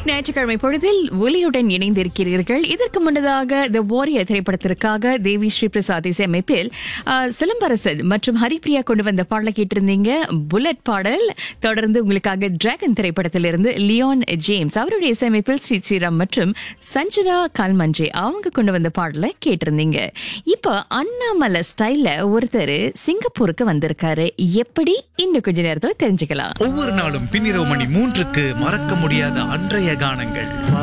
ஞாயிற்றுக்கிழமை பொழுதில் ஒலியுடன் இணைந்திருக்கிறீர்கள் இதற்கு முன்னதாக த வாரியர் திரைப்படத்திற்காக தேவி ஸ்ரீ பிரசாத் இசையமைப்பில் ஆஹ், சிலம்பரசன் மற்றும் ஹரிப்ரியா கொண்டு வந்த பாடலை கேட்டிருந்தீங்க புல்லட் பாடல் தொடர்ந்து உங்களுக்காக டிராகன் திரைப்படத்திலிருந்து லியோன் ஜேம்ஸ் அவருடைய இசையமைப்பில் ஸ்ரீ ஸ்ரீராம் மற்றும் சஞ்சனா கல்மஞ்சே அவங்க கொண்டு வந்த பாடலை கேட்டிருந்தீங்க இப்போ அண்ணாமலை ஸ்டைல்ல ஒருத்தர் சிங்கப்பூருக்கு வந்திருக்காரு எப்படி இன்னும் கொஞ்ச நேரத்துல தெரிஞ்சுக்கலாம் ஒவ்வொரு நாளும் பின்னிரவு மணி மூன்றுக்கு மறக்க முடியாத அன்றைய கானங்கள்